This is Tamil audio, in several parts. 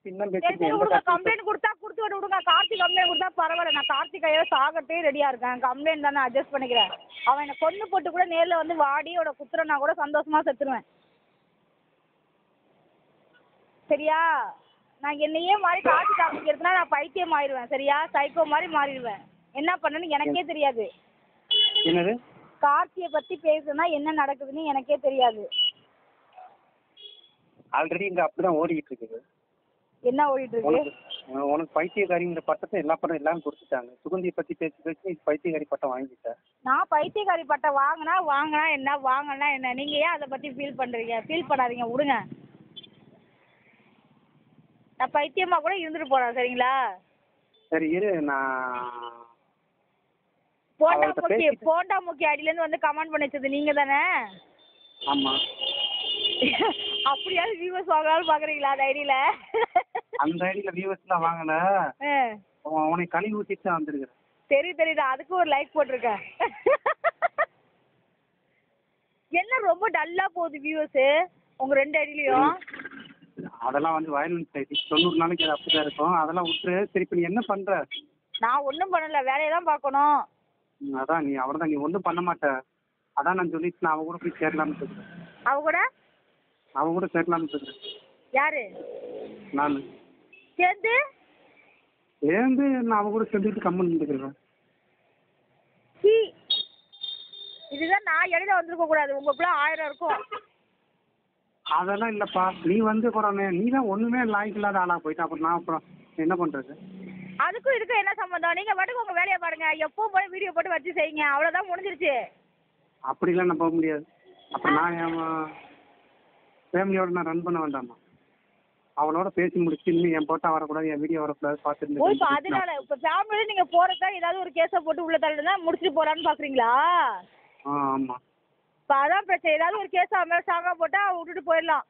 கார்த்திக் தான் சரி பேசிட்டு சரி எந்த விடுங்க கார்த்திக் கம்ப்ளைண்ட் கொடுத்தா கொடுத்து விட்டு விடுங்க கார்த்திக் கம்ப்ளைண்ட் கொடுத்தா பரவாயில்ல நான் கார்த்திக் கையில சாகட்டே ரெடியா இருக்கேன் கம்ப்ளைண்ட் தானே அட்ஜஸ்ட் பண்ணிக்கிறேன் அவன் என்னை கொண்டு போட்டு கூட நேர்ல வந்து வாடி அவட குத்துறனா கூட சந்தோஷமா செத்துருவேன் சரியா நான் என்னையே மாதிரி காட்சி காமிக்கிறதுனா நான் பைத்தியம் ஆயிடுவேன் சரியா சைக்கோ மாதிரி மாறிடுவேன் என்ன பண்ணேன்னு எனக்கே தெரியாது என்னது கார்த்தியை பத்தி பேசுனா என்ன நடக்குதுன்னு எனக்கே தெரியாது ஆல்ரெடி இங்க அப்படிதான் ஓடிக்கிட்டு இருக்குது என்ன ஓடிட்டு இருக்கு உனக்கு உனக்கு- உனக்கு பைத்தியக்காரிங்கிற பட்டத்தை எல்லா படம் எல்லாம் கொடுத்துட்டாங்க சுகந்தியை பத்தி பேசி பேசி பைத்தியக்காரி பட்டம் வாங்கிட்ட நான் பைத்தியக்காரி பட்டம் வாங்கினா வாங்கினா என்ன வாங்கினா என்ன நீங்க ஏன் அதை பத்தி ஃபீல் பண்றீங்க ஃபீல் பண்ணாதீங்க விடுங்க நான் பைத்தியமா கூட இருந்துட்டு போறேன் சரிங்களா சரி இரு நான் போண்டா அவர்ட்ட முக்கி பேசிட்டு- போண்டா முக்கி அடியில இருந்து வந்து கமெண்ட் பண்ணி வச்சது நீங்க தானே ஆமா அப்படியாவது வியூவர்ஸ் வாங்கலாம்னு பாக்குறீங்களா அந்த ஐடியில அந்த ஐடியில வியூவர்ஸ் எல்லாம் வாங்கின உன்னை கழுவி ஊத்திட்டு தான் வந்திருக்கிறேன் தெரியும் தெரியுது அதுக்கு ஒரு லைக் போட்டிருக்கேன் என்ன ரொம்ப டல்லா போகுது வியூவர்ஸ் உங்க ரெண்டு ஐடியிலயும் அதெல்லாம் வந்து வயலன்ஸ் ஐடி தொண்ணூறு நாளைக்கு அது அப்படிதான் இருக்கும் அதெல்லாம் விட்டுரு சரி இப்ப நீ என்ன பண்ற நான் ஒன்றும் பண்ணல வேலையை தான் பார்க்கணும் ம், அதான் நீ அவ்வளவுதான் நீ ஒண்ணும் பண்ண மாட்ட அதான் நான் சொல்லிட்டு நான் அவ கூட போய் சேரலாம்னு இருக்கிறேன் அவ கூட அவ கூட சேரலாம்னு இருக்கிறேன் யாரு நான் சேர்ந்து சேர்ந்து நான் அவ கூட சேர்ந்துட்டு கம்மன் இருந்துக்கிறேன் சீ இதுதான் நான் இடையில வந்திருக்க கூடாது உங்களுக்குள்ள ஆயிரம் இருக்கும் அதெல்லாம் இல்லப்பா நீ வந்து கூட நீ தான் ஒண்ணுமே லாய்க்கு இல்லாத ஆளா போயிட்ட அப்புறம் நான் அப்புறம் என்ன பண்றது அதுக்கும் இதுக்கும் என்ன சம்மந்தம் நீங்க பாட்டுக்கு உங்க வேலையை பாருங்க எப்பவும் போய் வீடியோ போட்டு வச்சு செய்யுங்க அவ்வளவுதான் முடிஞ்சிருச்சு அப்படிலாம் நான் போக முடியாது அப்புறம் நான் என் ஃபேமிலியோட நான் ரன் பண்ண வேண்டாமா அவளோட பேசி முடிச்சு இன்னும் என் போட்டா வரக்கூடாது என் வீடியோ வரக்கூடாது ஓ இப்போ பார்த்துட்டு அதனால இப்போ ஃபேமிலியில நீங்க போறதா ஏதாவது ஒரு கேஸை போட்டு உள்ள தள்ளினா முடிச்சுட்டு போலான்னு பாக்குறீங்களா ஆ ஆமா இப்போ அதான் பிரச்சனை ஏதாவது ஒரு கேஸ் அவன் மேல சாங்கா போட்டா விட்டுட்டு போயிடலாம்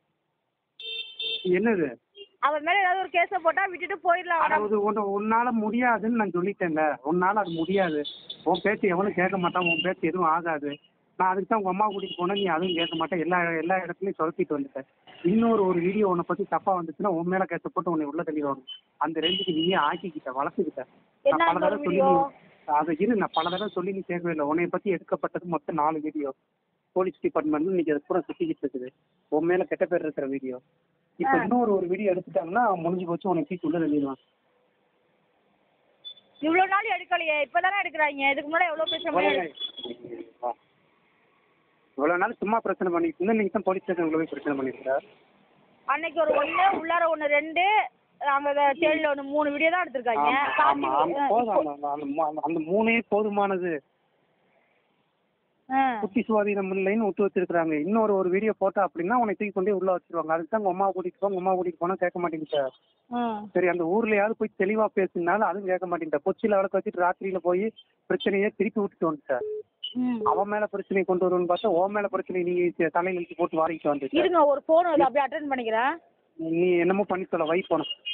என்னது அவன் மேல ஏதாவது ஒரு கேஸை போட்டா விட்டுட்டு போயிடலாம் அதாவது உன்ன- உன்னால முடியாதுன்னு நான் சொல்லிட்டேன்ல உன்னால அது முடியாது உன் பேச்சு எவனும் கேட்க மாட்டான் உன் பேச்சு எதுவும் ஆகாது நான் அதுக்கு தான் உங்க அம்மா கூட்டிட்டு போனேன் நீ அதுவும் கேட்க மாட்டேன் எல்லா எல்லா இடத்துலயும் சொதப்பிட்டு வந்துட்டேன் இன்னொரு ஒரு வீடியோ உன்னை பத்தி தப்பா வந்துச்சுன்னா உன் மேல கேட்ட போட்டு உன்னை உள்ள தள்ளிடுவாங்க அந்த ரேஞ்சுக்கு நீயே ஆக்கிக்கிட்ட வளர்த்துக்கிட்ட என்ன நான் பல அந்த தடவை சொல்லி video? நீ- அதை இரு நான் பல தடவை சொல்லி நீ கேட்கவே இல்லை உன்னை பத்தி எடுக்கப்பட்டது மொத்தம் நாலு வீடியோ போலீஸ் டிபார்ட்மெண்ட் இன்னைக்கு அது பூரா சுத்திக்கிட்டு இருக்குது உன் மேல கெட்ட பேர் இருக்கிற வீடியோ இப்போ ஆ. இன்னொரு ஒரு வீடியோ எடுத்துட்டாங்கன்னா முடிஞ்சு போச்சு உனக்கு தூக்கி உள்ள தள்ளிடுவான் இவ்வளவு நாள் எடுக்கலையே இப்பதானே எடுக்கிறாங்க இதுக்கு முன்னாடி எவ்வளவு பிரச்சனை பண்ணி இவ்வளவு நாள் சும்மா பிரச்சனை பண்ணிட்டு இருந்தா நீங்க தான் போலீஸ் ஸ்டேஷன் போய் பிரச்சனை பண்ணிருக்கா அன்னைக்கு ஒரு ஒண்ணு உள்ளார ஒண்ணு ரெண்டு அங்க தேடில ஒண்ணு மூணு வீடியோ தான் எடுத்திருக்காங்க ஆமா ஆமா போதும் அந்த- அந்த- அந்த மூ- அந்த மூணே போதுமானது ஆ. குட்டி சுவாதீனம் இல்லைன்னு விட்டு வச்சிருக்காங்க இன்னொரு ஒரு வீடியோ போட்டா அப்படின்னா உனக்கு தூக்கி கொண்டே உள்ள வச்சிருவாங்க அதுக்கு தான் உங்க அம்மா கூட்டிட்டு போங்க உங்க அம்மா கூட்டிட்டு போனா கேட்க மாட்டேங்கிட்ட ம். சரி அந்த ஊர்லயாவது போய் தெளிவா பேசுனாலும் அதுவும் கேட்க மாட்டேங்கிட்ட கொச்சியில வழக்கு வச்சுட்டு ராத்திரியில போய் பிரச்சனையே திருப்பி விட்டுட்டு வந்துட்ட ம். அவன் மேல பிரச்சனையை கொண்டு வருவோன்னு பார்த்தா உன் மேல பிரச்சனை நீ தலையில இழுத்து போட்டு வாரிக்கிட்டு வந்துட்ட இருங்க ஒரு போன் வருது அப்படியே அட்டன் பண்ணிக்கிறேன் நீ என்னமோ பண்ணி சொல்ல வை போன